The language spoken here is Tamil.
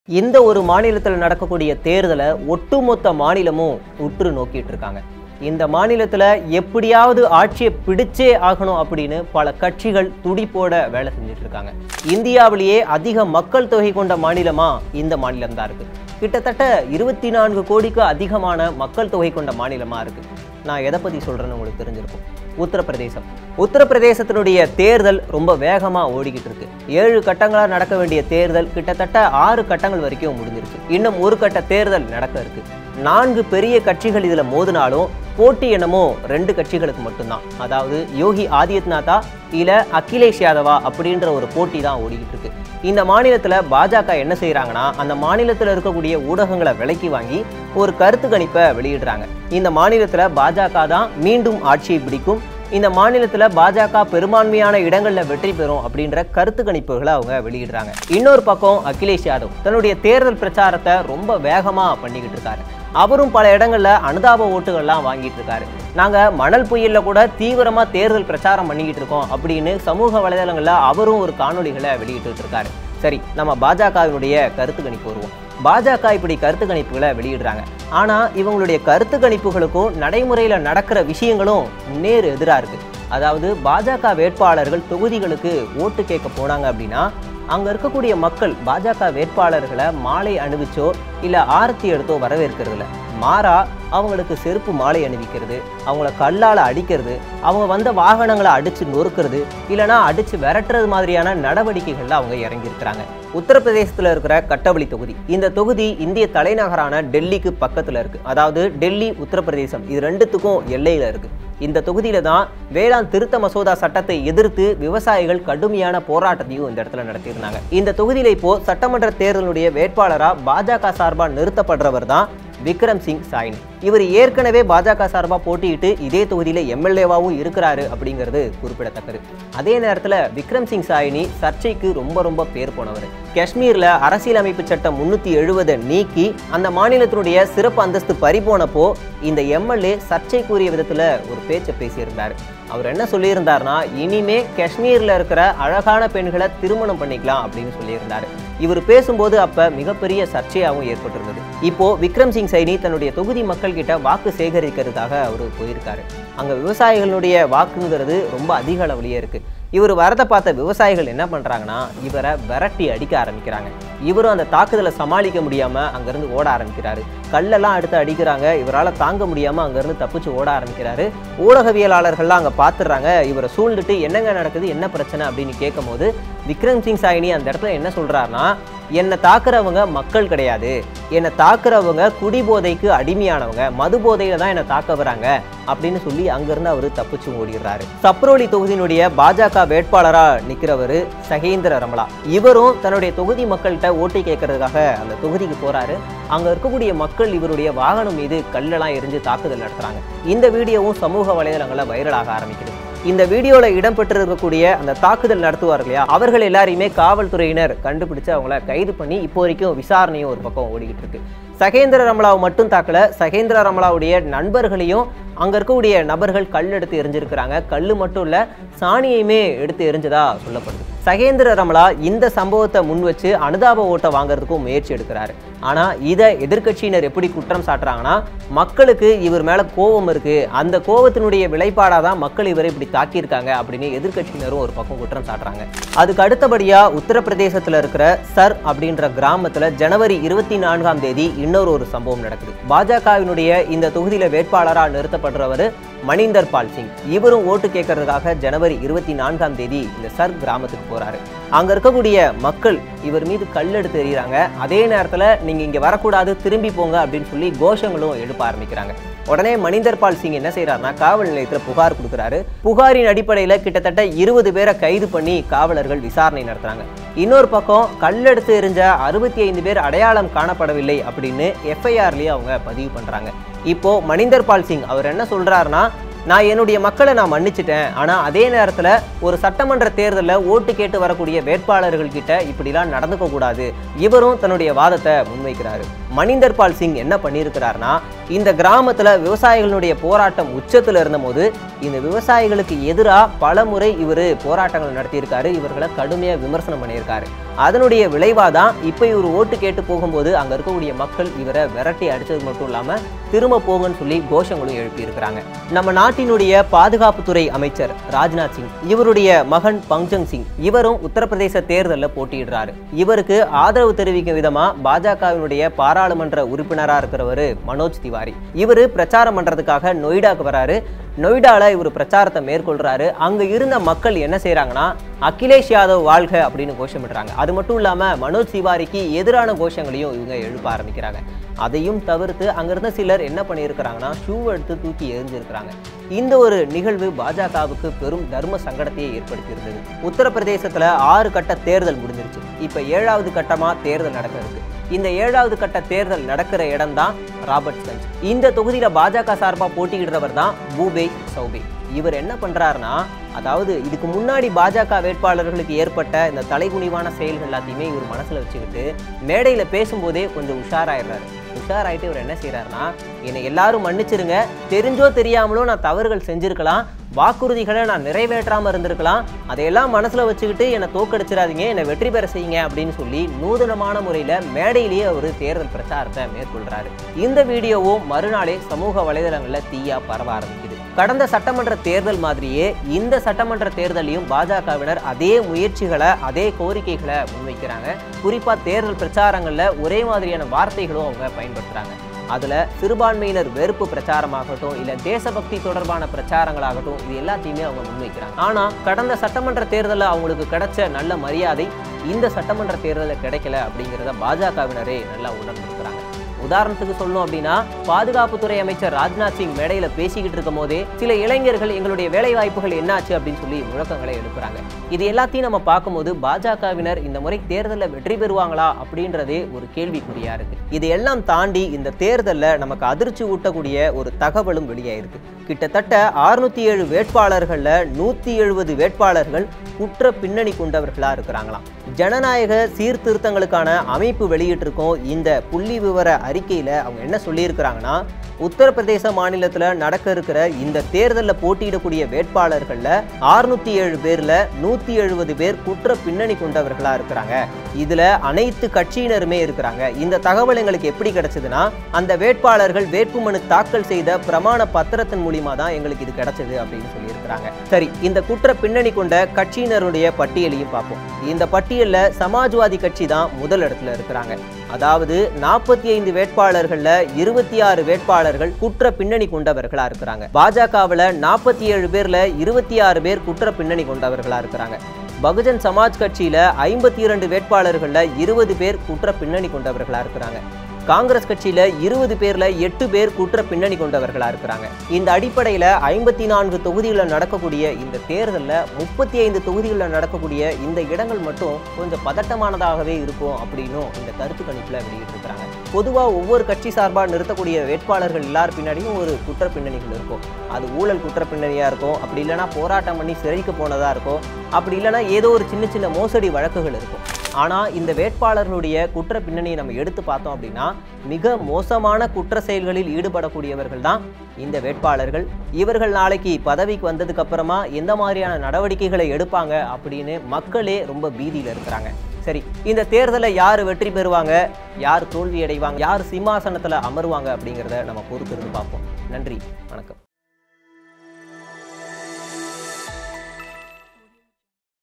இந்த ஒரு மாநிலத்தில் நடக்கக்கூடிய தேர்தலை ஒட்டுமொத்த மாநிலமும் உற்று நோக்கிட்டு இருக்காங்க இந்த மாநிலத்தில் எப்படியாவது ஆட்சியை பிடிச்சே ஆகணும் அப்படின்னு பல கட்சிகள் துடிப்போட வேலை செஞ்சுட்டு இருக்காங்க இந்தியாவிலேயே அதிக மக்கள் தொகை கொண்ட மாநிலமா இந்த மாநிலம் தான் இருக்கு கிட்டத்தட்ட இருபத்தி நான்கு கோடிக்கு அதிகமான மக்கள் தொகை கொண்ட மாநிலமா இருக்கு நான் எதை பத்தி சொல்றேன்னு உங்களுக்கு தெரிஞ்சிருக்கும் உத்தரப்பிரதேசம் உத்தரப்பிரதேசத்தினுடைய தேர்தல் ரொம்ப வேகமா ஓடிக்கிட்டு இருக்கு ஏழு கட்டங்களா நடக்க வேண்டிய தேர்தல் கிட்டத்தட்ட ஆறு கட்டங்கள் வரைக்கும் முடிஞ்சிருக்கு இன்னும் ஒரு கட்ட தேர்தல் நடக்க இருக்கு நான்கு பெரிய கட்சிகள் இதுல மோதினாலும் போட்டி என்னமோ ரெண்டு கட்சிகளுக்கு மட்டும்தான் அதாவது யோகி ஆதித்யநாதா இல்ல அகிலேஷ் யாதவா அப்படின்ற ஒரு போட்டி தான் ஓடிக்கிட்டு இருக்கு இந்த மாநிலத்துல பாஜக என்ன செய்றாங்கன்னா அந்த மாநிலத்துல இருக்கக்கூடிய ஊடகங்களை விலைக்கு வாங்கி ஒரு கருத்து கணிப்பை வெளியிடுறாங்க இந்த மாநிலத்துல பாஜக தான் மீண்டும் ஆட்சியை பிடிக்கும் இந்த மாநிலத்துல பாஜக பெரும்பான்மையான இடங்கள்ல வெற்றி பெறும் அப்படின்ற கருத்து கணிப்புகளை அவங்க வெளியிடுறாங்க இன்னொரு பக்கம் அகிலேஷ் யாதவ் தன்னுடைய தேர்தல் பிரச்சாரத்தை ரொம்ப வேகமா பண்ணிக்கிட்டு இருக்காரு அவரும் பல இடங்கள்ல அனுதாப ஓட்டுகள்லாம் வாங்கிட்டு இருக்காரு நாங்க மணல் புயல்ல கூட தீவிரமா தேர்தல் பிரச்சாரம் பண்ணிக்கிட்டு இருக்கோம் அப்படின்னு சமூக வலைதளங்கள்ல அவரும் ஒரு காணொளிகளை வெளியிட்டு இருக்காரு சரி நம்ம பாஜகவினுடைய கருத்து கணிப்பு வருவோம் பாஜக இப்படி கருத்து கணிப்புகளை வெளியிடுறாங்க ஆனா இவங்களுடைய கருத்து கணிப்புகளுக்கும் நடைமுறையில நடக்கிற விஷயங்களும் நேர் எதிரா இருக்கு அதாவது பாஜக வேட்பாளர்கள் தொகுதிகளுக்கு ஓட்டு கேட்க போனாங்க அப்படின்னா அங்க இருக்கக்கூடிய மக்கள் பாஜக வேட்பாளர்களை மாலை அணிவிச்சோ இல்ல ஆரத்தி எடுத்தோ வரவேற்கிறது இல்ல மாறா அவங்களுக்கு செருப்பு மாலை அணிவிக்கிறது அவங்கள கல்லால அடிக்கிறது அவங்க வந்த வாகனங்களை அடிச்சு நொறுக்கிறது இல்லைன்னா அடிச்சு விரட்டுறது மாதிரியான நடவடிக்கைகள்ல அவங்க இறங்கியிருக்கிறாங்க உத்தரப்பிரதேசத்துல இருக்கிற கட்டவழி தொகுதி இந்த தொகுதி இந்திய தலைநகரான டெல்லிக்கு பக்கத்துல இருக்கு அதாவது டெல்லி உத்தரப்பிரதேசம் இது ரெண்டுத்துக்கும் எல்லையில இருக்கு இந்த தொகுதியில தான் வேளாண் திருத்த மசோதா சட்டத்தை எதிர்த்து விவசாயிகள் கடுமையான போராட்டத்தையும் இந்த இடத்துல நடத்தியிருந்தாங்க இந்த தொகுதியில இப்போ சட்டமன்ற தேர்தலுடைய வேட்பாளரா பாஜக சார்பா நிறுத்தப்படுறவர் தான் விக்ரம் சிங் சாய்னி இவர் ஏற்கனவே பாஜக சார்பா போட்டியிட்டு இதே தொகுதியில எம்எல்ஏவாவும் இருக்கிறாரு அப்படிங்கிறது குறிப்பிடத்தக்கது அதே நேரத்துல விக்ரம் சிங் சாய்னி சர்ச்சைக்கு ரொம்ப ரொம்ப பேர் போனவர் காஷ்மீர்ல அரசியலமைப்பு சட்டம் முன்னூத்தி எழுபதை நீக்கி அந்த மாநிலத்தினுடைய சிறப்பு அந்தஸ்து பறிபோனப்போ இந்த எம்எல்ஏ சர்ச்சைக்குரிய விதத்துல ஒரு பேச்சை பேசியிருந்தார் அவர் என்ன சொல்லியிருந்தார்னா இனிமே காஷ்மீர்ல இருக்கிற அழகான பெண்களை திருமணம் பண்ணிக்கலாம் அப்படின்னு சொல்லியிருந்தாரு இவர் பேசும்போது அப்ப மிகப்பெரிய சர்ச்சையாகவும் ஏற்பட்டிருந்தது இப்போ விக்ரம் சிங் சைனி தன்னுடைய தொகுதி மக்கள் கிட்ட வாக்கு சேகரிக்கிறதுக்காக அவர் போயிருக்காரு அங்க விவசாயிகளுடைய வாக்குங்கிறது ரொம்ப அதிக அளவுலயே இருக்கு இவர் வரதை பார்த்த விவசாயிகள் என்ன பண்றாங்கன்னா இவரை விரட்டி அடிக்க ஆரம்பிக்கிறாங்க இவரும் அந்த தாக்குதலை சமாளிக்க முடியாம அங்கிருந்து ஓட ஆரம்பிக்கிறாரு கல்லெல்லாம் அடுத்து அடிக்கிறாங்க இவரால் தாங்க முடியாம அங்கிருந்து தப்பிச்சு ஓட ஆரம்பிக்கிறாரு ஊடகவியலாளர்கள்லாம் அங்க பார்த்துடுறாங்க இவரை சூழ்ந்துட்டு என்னங்க நடக்குது என்ன பிரச்சனை அப்படின்னு கேட்கும்போது விக்ரம் சிங் சாயினி அந்த இடத்துல என்ன சொல்றாருன்னா என்னை தாக்குறவங்க மக்கள் கிடையாது என்னை தாக்குறவங்க குடிபோதைக்கு அடிமையானவங்க மது போதையில தான் என்னை தாக்க வராங்க அப்படின்னு சொல்லி அங்கிருந்து அவர் தப்பிச்சு ஓடிடுறாரு சப்ரோலி தொகுதியினுடைய பாஜக வேட்பாளரா நிக்கிறவர் சகேந்திர ரமலா இவரும் தன்னுடைய தொகுதி மக்கள்கிட்ட ஓட்டு கேட்கறதுக்காக அந்த தொகுதிக்கு போறாரு அங்க இருக்கக்கூடிய மக்கள் இவருடைய வாகனம் மீது கல்லெல்லாம் எரிஞ்சு தாக்குதல் நடத்துறாங்க இந்த வீடியோவும் சமூக வலைதளங்கள்ல வைரலாக ஆரம்பிக்குது இந்த வீடியோல இடம்பெற்றிருக்கக்கூடிய அந்த தாக்குதல் நடத்துவார் இல்லையா அவர்கள் எல்லாரையுமே காவல்துறையினர் கண்டுபிடிச்சு அவங்கள கைது பண்ணி இப்போ வரைக்கும் விசாரணையும் ஒரு பக்கம் ஓடிக்கிட்டு இருக்கு சகேந்திர ரமலாவை மட்டும் தாக்கல சகேந்திர ரமலாவுடைய நண்பர்களையும் அங்க இருக்கக்கூடிய நபர்கள் கல் எடுத்து எரிஞ்சிருக்கிறாங்க கல் மட்டும் இல்ல சாணியையுமே எடுத்து எரிஞ்சதா சொல்லப்படுது சகேந்திர ரமலா இந்த சம்பவத்தை முன் வச்சு அனுதாப ஓட்டை வாங்குறதுக்கும் முயற்சி எடுக்கிறாரு ஆனா இதை எதிர்க்கட்சியினர் எப்படி குற்றம் சாட்டுறாங்கன்னா மக்களுக்கு இவர் மேல கோபம் இருக்கு அந்த கோபத்தினுடைய விளைப்பாடா தான் மக்கள் இவரை இப்படி தாக்கியிருக்காங்க அப்படின்னு எதிர்க்கட்சியினரும் ஒரு பக்கம் குற்றம் சாட்டுறாங்க அதுக்கு அடுத்தபடியா உத்தரப்பிரதேசத்துல இருக்கிற சர் அப்படின்ற கிராமத்துல ஜனவரி இருபத்தி நான்காம் தேதி இன்னொரு ஒரு சம்பவம் நடக்குது பாஜகவினுடைய இந்த தொகுதியில வேட்பாளரா நிறுத்தப்படுறவர் மணிந்தர் பால் சிங் இவரும் ஓட்டு கேட்கறதுக்காக ஜனவரி இருபத்தி நான்காம் தேதி இந்த சர் கிராமத்துக்கு போறாரு அங்க இருக்கக்கூடிய மக்கள் இவர் மீது கல் எடுத்து எறிகிறாங்க அதே நேரத்துல நீங்க இங்க வரக்கூடாது திரும்பி போங்க அப்படின்னு சொல்லி கோஷங்களும் எழுப்ப ஆரம்பிக்கிறாங்க உடனே மணிந்தர் பால் சிங் என்ன செய்யறாருன்னா காவல் நிலையத்துல புகார் கொடுக்குறாரு புகாரின் அடிப்படையில கிட்டத்தட்ட இருபது பேரை கைது பண்ணி காவலர்கள் விசாரணை நடத்துறாங்க இன்னொரு பக்கம் கல்லெடுத்து எரிஞ்ச அறுபத்தி ஐந்து பேர் அடையாளம் காணப்படவில்லை அப்படின்னு எஃப்ஐஆர்லயே அவங்க பதிவு பண்றாங்க இப்போ மணிந்தர் பால் சிங் அவர் என்ன சொல்றாருன்னா நான் என்னுடைய மக்களை நான் மன்னிச்சிட்டேன் ஆனால் அதே நேரத்தில் ஒரு சட்டமன்ற தேர்தலில் ஓட்டு கேட்டு வரக்கூடிய வேட்பாளர்கள் கிட்ட இப்படிலாம் நடந்துக்க கூடாது இவரும் தன்னுடைய வாதத்தை முன்வைக்கிறாரு மணிந்தர் பால் சிங் என்ன பண்ணியிருக்கிறார்னா இந்த கிராமத்துல விவசாயிகளுடைய போராட்டம் உச்சத்துல இருந்தபோது இந்த விவசாயிகளுக்கு எதிராக பல முறை இவர் போராட்டங்கள் நடத்தியிருக்காரு இவர்களை கடுமையா விமர்சனம் பண்ணியிருக்காரு அதனுடைய விளைவாக தான் இப்போ இவர் ஓட்டு கேட்டு போகும்போது அங்க இருக்கக்கூடிய மக்கள் இவரை விரட்டி அடிச்சது மட்டும் இல்லாம திரும்ப போங்கன்னு சொல்லி கோஷங்களும் எழுப்பியிருக்கிறாங்க நம்ம நாட்டினுடைய பாதுகாப்புத்துறை அமைச்சர் ராஜ்நாத் சிங் இவருடைய மகன் பங்ஜங் சிங் இவரும் உத்தரப்பிரதேச தேர்தலில் போட்டியிடுறாரு இவருக்கு ஆதரவு தெரிவிக்கும் விதமா பாஜகவினுடைய பாராளுமன்ற உறுப்பினரா இருக்கிறவர் மனோஜ் திவாரி இவர் பிரச்சாரம் பண்றதுக்காக நொய்டாக்கு வராரு நொய்டால இவர் பிரச்சாரத்தை மேற்கொள்றாரு அங்க இருந்த மக்கள் என்ன செய்றாங்கன்னா அகிலேஷ் யாதவ் வாழ்க அப்படின்னு கோஷமிடுறாங்க அது மட்டும் இல்லாம மனோஜ் திவாரிக்கு எதிரான கோஷங்களையும் இவங்க எழுப்ப ஆரம்பிக்கிறாங்க அதையும் தவிர்த்து அங்கிருந்த சிலர் என்ன பண்ணியிருக்கிறாங்கன்னா ஷூ எடுத்து தூக்கி எரிஞ்சிருக்கிறாங்க இந்த ஒரு நிகழ்வு பாஜகவுக்கு பெரும் தர்ம சங்கடத்தையே ஏற்படுத்தியிருந்தது உத்தரப்பிரதேசத்துல ஆறு கட்ட தேர்தல் முடிஞ்சிருச்சு இப்ப ஏழாவது கட்டமா தேர்தல் நடக்க இருக்கு இந்த ஏழாவது கட்ட தேர்தல் நடக்கிற இடம் தான் ராபர்ட்ஸ்கஞ்ச் இந்த தொகுதியில பாஜக சார்பா போட்டியிடுறவர் தான் பூபே சௌபே இவர் என்ன பண்றாருன்னா அதாவது இதுக்கு முன்னாடி பாஜக வேட்பாளர்களுக்கு ஏற்பட்ட இந்த தலைகுனிவான செயல்கள் எல்லாத்தையுமே இவர் மனசுல வச்சுக்கிட்டு மேடையில பேசும்போதே கொஞ்சம் உஷாராயிடுறாரு உஷாராயிட்டு இவர் என்ன செய்யறாருன்னா என்னை எல்லாரும் மன்னிச்சிருங்க தெரிஞ்சோ தெரியாமலோ நான் தவறுகள் செஞ்சிருக்கலாம் வாக்குறுதிகளை நான் நிறைவேற்றாம இருந்திருக்கலாம் அதையெல்லாம் மனசுல வச்சுக்கிட்டு என்னை தோக்கடிச்சிடாதீங்க என்னை வெற்றி பெற செய்யுங்க அப்படின்னு சொல்லி நூதனமான முறையில மேடையிலேயே அவர் தேர்தல் பிரச்சாரத்தை மேற்கொள்றாரு இந்த வீடியோவும் மறுநாளே சமூக வலைதளங்கள்ல தீயா பரவ ஆரம்பிக்குது கடந்த சட்டமன்ற தேர்தல் மாதிரியே இந்த சட்டமன்ற தேர்தலையும் பாஜகவினர் அதே முயற்சிகளை அதே கோரிக்கைகளை முன்வைக்கிறாங்க குறிப்பா தேர்தல் பிரச்சாரங்கள்ல ஒரே மாதிரியான வார்த்தைகளும் அவங்க பயன்படுத்துறாங்க அதுல சிறுபான்மையினர் வெறுப்பு பிரச்சாரமாகட்டும் இல்ல தேசபக்தி தொடர்பான பிரச்சாரங்களாகட்டும் இது எல்லாத்தையுமே அவங்க முன்வைக்கிறாங்க ஆனா கடந்த சட்டமன்ற தேர்தலில் அவங்களுக்கு கிடைச்ச நல்ல மரியாதை இந்த சட்டமன்ற தேர்தலில் கிடைக்கல அப்படிங்கிறத பாஜகவினரே நல்லா உணர்ந்திருக்கிறாங்க உதாரணத்துக்கு சொல்லணும் அப்படின்னா பாதுகாப்புத்துறை அமைச்சர் ராஜ்நாத் சிங் மேடையில பேசிக்கிட்டு இருக்கும் போதே சில இளைஞர்கள் எங்களுடைய வேலை வாய்ப்புகள் என்னாச்சு அப்படின்னு சொல்லி முழக்கங்களை எழுப்புறாங்க இது எல்லாத்தையும் நம்ம பார்க்கும்போது பாஜகவினர் இந்த முறை தேர்தலில் வெற்றி பெறுவாங்களா அப்படின்றதே ஒரு கேள்விக்குறியா இருக்கு இது எல்லாம் தாண்டி இந்த தேர்தலில் நமக்கு அதிர்ச்சி ஊட்டக்கூடிய ஒரு தகவலும் வெளியாயிருக்கு கிட்டத்தட்ட அறுநூத்தி ஏழு வேட்பாளர்கள்ல நூத்தி எழுபது வேட்பாளர்கள் குற்ற பின்னணி கொண்டவர்களா இருக்கிறாங்களாம் ஜனநாயக சீர்திருத்தங்களுக்கான அமைப்பு வெளியிட்டிருக்கோம் இந்த புள்ளி விவர அறிக்கையில அவங்க என்ன சொல்லியிருக்கிறாங்கன்னா உத்தரப்பிரதேச மாநிலத்துல நடக்க இருக்கிற இந்த தேர்தலில் போட்டியிடக்கூடிய வேட்பாளர்கள்ல அறுநூத்தி ஏழு பேர்ல நூத்தி எழுபது பேர் குற்ற பின்னணி கொண்டவர்களா இருக்கிறாங்க இதுல அனைத்து கட்சியினருமே இருக்கிறாங்க இந்த தகவல் எங்களுக்கு எப்படி கிடைச்சதுன்னா அந்த வேட்பாளர்கள் வேட்புமனு தாக்கல் செய்த பிரமாண பத்திரத்தின் மூலியமா தான் எங்களுக்கு இது கிடைச்சது அப்படின்னு சொல்லியிருக்கிறாங்க சரி இந்த குற்ற பின்னணி கொண்ட கட்சியினருடைய பட்டியலையும் பார்ப்போம் இந்த பட்டியல்ல சமாஜ்வாதி கட்சி தான் முதல் இடத்துல இருக்கிறாங்க அதாவது நாற்பத்தி ஐந்து வேட்பாளர்கள்ல இருபத்தி ஆறு வேட்பாளர்கள் குற்ற பின்னணி கொண்டவர்களா இருக்கிறாங்க பாஜகவுல நாற்பத்தி ஏழு பேர்ல இருபத்தி ஆறு பேர் குற்ற பின்னணி கொண்டவர்களா இருக்கிறாங்க பகுஜன் சமாஜ் கட்சியில ஐம்பத்தி இரண்டு வேட்பாளர்கள்ல இருபது பேர் குற்ற பின்னணி கொண்டவர்களா இருக்கிறாங்க காங்கிரஸ் கட்சியில இருபது பேர்ல எட்டு பேர் குற்ற பின்னணி கொண்டவர்களா இருக்கிறாங்க இந்த அடிப்படையில ஐம்பத்தி நான்கு தொகுதிகளில் நடக்கக்கூடிய இந்த தேர்தலில் முப்பத்தி ஐந்து தொகுதிகளில் நடக்கக்கூடிய இந்த இடங்கள் மட்டும் கொஞ்சம் பதட்டமானதாகவே இருக்கும் அப்படின்னும் இந்த கருத்து கணிப்புல வெளியிட்டிருக்கிறாங்க பொதுவா ஒவ்வொரு கட்சி சார்பா நிறுத்தக்கூடிய வேட்பாளர்கள் எல்லார் பின்னாடியும் ஒரு குற்ற பின்னணிகள் இருக்கும் அது ஊழல் குற்ற பின்னணியா இருக்கும் அப்படி இல்லைன்னா போராட்டம் பண்ணி சிறைக்கு போனதா இருக்கும் அப்படி இல்லைன்னா ஏதோ ஒரு சின்ன சின்ன மோசடி வழக்குகள் இருக்கும் ஆனால் இந்த வேட்பாளர்களுடைய குற்ற பின்னணியை நம்ம எடுத்து பார்த்தோம் அப்படின்னா மிக மோசமான குற்ற செயல்களில் ஈடுபடக்கூடியவர்கள் தான் இந்த வேட்பாளர்கள் இவர்கள் நாளைக்கு பதவிக்கு வந்ததுக்கு அப்புறமா எந்த மாதிரியான நடவடிக்கைகளை எடுப்பாங்க அப்படின்னு மக்களே ரொம்ப பீதியில் இருக்கிறாங்க சரி இந்த தேர்தலில் யார் வெற்றி பெறுவாங்க யார் தோல்வி அடைவாங்க யார் சிம்மாசனத்தில் அமருவாங்க அப்படிங்கிறத நம்ம பொறுத்திருந்து பார்ப்போம் நன்றி வணக்கம்